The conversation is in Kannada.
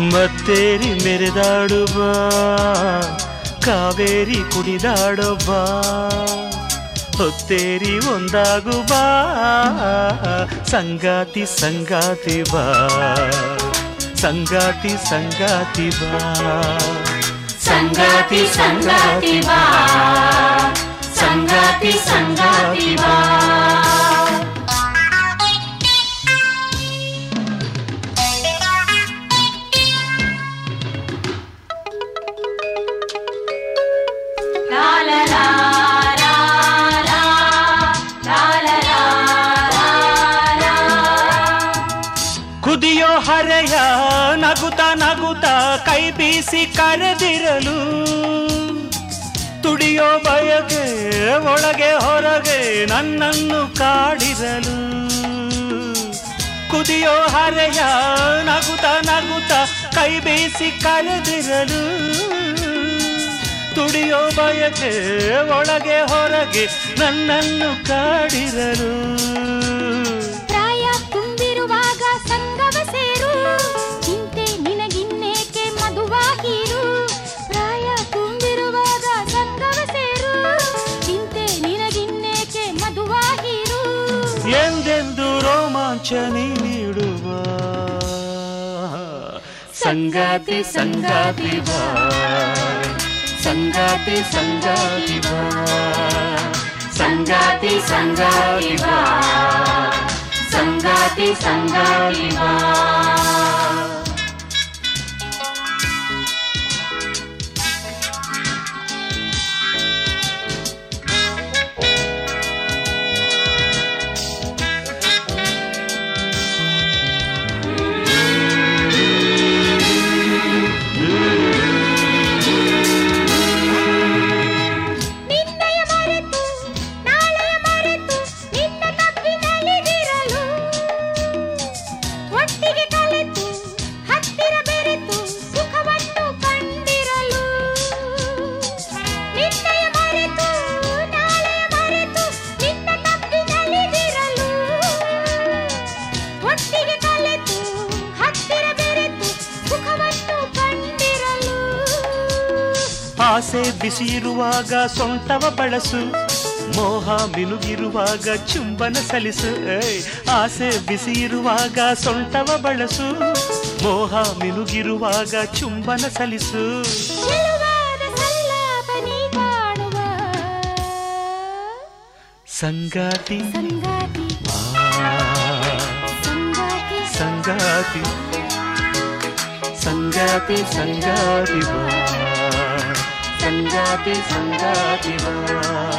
ಮತ್ತೇರಿ ಮೆರೆದಾಡುವ ಕಾವೇರಿ ಕುಣಿದಾಡುವ ಹೊತ್ತೇರಿ ಒಂದಾಗು ಬಾ ಸಂಗಾತಿ ಸಂಗಾತಿ ಬಾ ಸಂಗಾತಿ ಸಂಗಾತಿ ಬಾ ಸಂಗಾತಿ ಸಂಗಾತಿ ಬಾ ಸಂಗಾತಿ ಸಂಗಾತಿ ಬಾ ಲಾ ಲಾ ಲಾ ಲಾ ಲಾ ಲಾ ಲಾ ಲಾ ಲಾ ಕುದಿಯೋ ಹರೆಯ ನಗುತ್ತ ನಗುತ್ತ ಕೈ ಬೀಸಿ ಕರೆದಿರಲು ತುಡಿಯೋ ಬಯಕೆ ಒಳಗೆ ಹೊರಗೆ ನನ್ನನ್ನು ಕಾಡಿರಲು ಕುದಿಯೋ ಹರೆಯ ನಗುತ್ತ ನಗುತ್ತ ಕೈ ಬೀಸಿ ಕರೆದಿರಲು ತುಡಿಯೋ ಬಯಕೆ ಒಳಗೆ ಹೊರಗೆ ನನ್ನನ್ನು ಕಾಡಿರಲು ಪ್ರಾಯ ತುಂಬಿರುವಾಗ ಸಂಗವ ಸೇರು ಚಿಂತೆ ನಿನಗಿನ್ನೇಕೆ ಮಧುವಾಹಿರು ಪ್ರಾಯ ತುಂಬಿರುವಾಗ ಸಂಗವ ಸೇರು ಚಿಂತೆ ನಿನಗಿನ್ನೇಕೆ ಮಧುವಾಹಿರು ಎಂದೆಂದು ರೋಮಾಂಚನಿ ನೀಡುವ ಸಂಗಾತಿ ಸಂಗಾತಿ ಬಾ ಸಂಗಾತಿ ಸಂಗಾತಿ ಬಾ ಸಂಗಾತಿ ಸಂಗಾತಿ ಬಾ ಸಂಗಾತಿ ಸಂಗಾತಿ ಬಾ ನಿನ್ನಯ ಮರೆತು ನಾಳೆಯ ಮರೆತು ನಿನ್ನ ತಪ್ಪಿನಲ್ಲಿದಿರಲು ಒಟ್ಟಿಗೆ ಕಲೆತು ಹತ್ತಿರ ಬೆರೆತು ಸುಖವನ್ನು ಕಂಡಿರಲು ನಿನ್ನಯ ಮರೆತು ನಾಳೆಯ ಮರೆತು ನಿನ್ನ ತಪ್ಪಿನಲ್ಲಿದಿರಲು ಒಟ್ಟಿಗೆ ಕಲೆತು ಹತ್ತಿರ ಬೆರೆತು ಸುಖವನ್ನು ಕಂಡಿರಲು ಆಸೆ ಬಿಸಿ ಇರುವಾಗ ಸೊಂಟವ ಬಳಸು ಮೋಹ ಮಿನುಗಿರುವಾಗ ಚುಂಬನ ಸಲಿಸು ಏಯ್, ಆಸೆ ಬಿಸಿ ಇರುವಾಗ ಸೊಂಟವ ಬಳಸು ಮೋಹ ಮಿನುಗಿರುವಾಗ ಚುಂಬನ ಸಲಿಸು ಚೆಲುವಾದ ಸಲ್ಲಾಪ ನೀ ಕಾಣುವ ಸಂಗಾತಿ ಸಂಗಾತಿ ಆ, ಸಂಗಾತಿ ಸಂಗಾತಿ ಸಂಗಾತಿ ಸಂಗಾತಿ ಬಾ ಸಂಗಾತಿ ಸಂಗಾತಿ ಬಾ